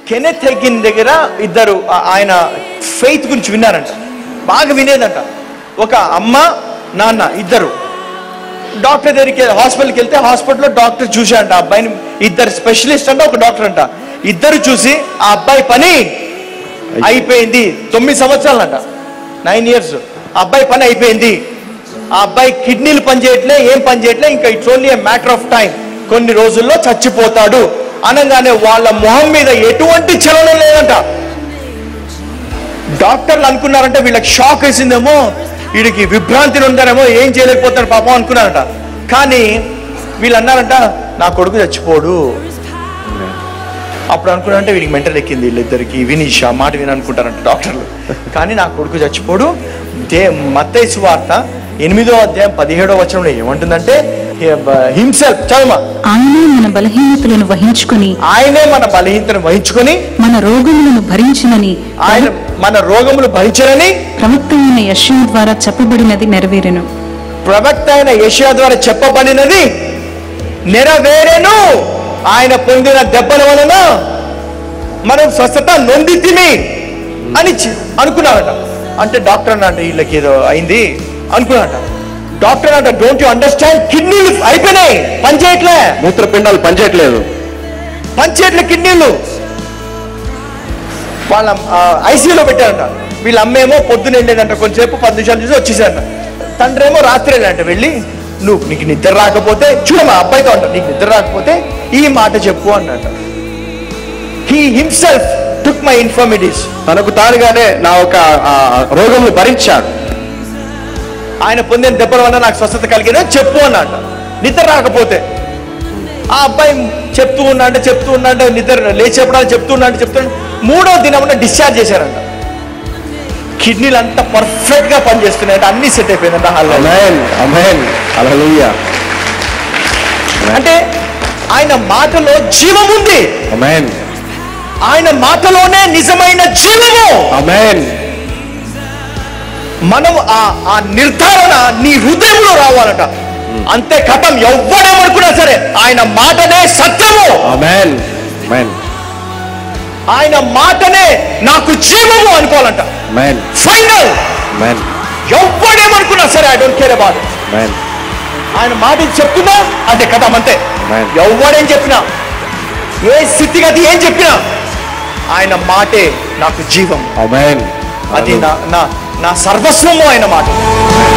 Kenneth హెగిన్ దగ్గర ఇద్దరు ఆ- ఆయన ఫెయిత్ గురించి విన్నారంట బాగా వినేదంట ఒక అమ్మ నాన్న ఇద్దరు డాక్టర్ దగ్గరికి హాస్పిటల్కి వెళ్తే హాస్పిటల్లో డాక్టర్ చూశాడంట ఆ అబ్బాయిని ఇద్దరు స్పెషలిస్ట్ అంట ఒక డాక్టర్ అంట ఇద్దరు చూసి ఆ అబ్బాయి పని అయిపోయింది తొమ్మిది సంవత్సరాలంట నైన్ ఇయర్స్ ఆ అబ్బాయి పని అయిపోయింది ఆ అబ్బాయి కిడ్నీలు పనిచేయట్లే ఏం పని చేయట్లే ఇంకా it's only a matter of time కొన్ని రోజుల్లో చచ్చిపోతాడు అనగానే వాళ్ళ మొహం మీద ఎటువంటి చలనం లేదంట డాక్టర్లు అనుకున్నారంటే వీళ్ళకి షాక్ వేసిందేమో వీడికి విభ్రాంతి ఉందనేమో ఏం చేయలేకపోతాడు పాపం అనుకున్నారంట కానీ వీళ్ళు అన్నారంట నా కొడుకు చచ్చిపోడు అప్పుడు అనుకున్నారంటే వీడికి మెంటల్ ఎక్కింది వీళ్ళిద్దరికి వినీష్ ఆ మాట విని అనుకుంటారంట డాక్టర్లు కానీ నా కొడుకు చచ్చిపోడు దే మత్తయి సువార్త ఎనిమిదో అధ్యాయం పదిహేడో వచనంలో ఏమంటుందంటే హింసెల్ఫ్ చదవమా ఆయనే మన బలహీనతలను వహించుకుని ఆయనే మన బలహీనతను వహించుకొని మన రోగములను భరించినని ఆయన మన రోగములు భరించరని ప్రవక్త అయిన యశ్వ ద్వారా చెప్పబడినది నెరవేరెను ప్రవక్త అయిన యెషయా ద్వారా చెప్పబడినది నెరవేరెను ఆయన పొందిన దెబ్బల వలన మనం స్వస్థత నొంది తిని అని చి- అనుకున్నారట అంటే డాక్టర్ అన్నట వీళ్ళకి ఏదో అయింది అనుకున్నారట డాక్టర్ అంట డోంట్ యు అండర్స్టాండ్ కిడ్నీలు అయిపోయినాయి పని చేయట్లే మూత్రపిండాలు పనిచేయట్లేదు పని చేయట్లే కిడ్నీలు వాళ్ళ ఐసీయూలో పెట్టారంట వీళ్ళ అమ్మేమో పొద్దున వెళ్ళేదంట కొంచెంసేపు పది నిమిషాలు చూసి వచ్చేసారంట తండ్రి ఏమో రాత్రి వెళ్ళాడంట వెళ్ళి నువ్వు నీకు నిద్ర రాకపోతే చూడమా అబ్బాయితో అంట నీకు నిద్ర రాకపోతే ఈ మాట చెప్పు అన్నట he himself took my infirmities తనకు తానుగానే నా ఒక ఆ, రోగములు భరించాడు ఆయన పొందిన దెబ్బల వల్ల నాకు స్వస్థత కలిగిన చెప్పు అన్నట నిద్ర రాకపోతే ఆ అబ్బాయి చెప్తూ ఉన్నా అంటే చెప్తూ ఉన్నా అంటే నిద్ర లేచేపడాలి చెప్తూ ఉన్నా అంటే చెప్తూ మూడో దినమున డిశ్చార్జ్ చేశారంట కిడ్నీలు అంతా పర్ఫెక్ట్ గా పనిచేస్తున్నాయంట అన్ని సెట్ అయిపోయిందంట హాల్లో అమెన్ అమెన్ హల్లెలూయా అంటే ఆయన మాటలో జీవం ఉంది అమెన్ ఆయన మాటలోనే నిజమైన జీవము అమెన్ మనం ఆ ఆ నిర్ధారణ నీ హృదయంలో రావాలట అంతే కథం ఎవ్వడేమనుకున్నా సరే ఆయన మాటనే సత్యము అమెన్ అమెన్ ఆయన మాటనే నాకు జీవము అనుకోవాలంట అమెన్ ఫైనల్ అమెన్ ఎవ్వడేమనుకున్నా సరే I don't care about amen ఆయన మాట ఇది చెప్తున్నా అంతే కథం అంతే Amen. ఎవ్వడేం చెప్పినా ఏ స్థితిగతి ఏం చెప్పినా ఆయన మాటే నాకు జీవం అమెన్ అది నా నా నా సర్వస్వము ఆయన మాట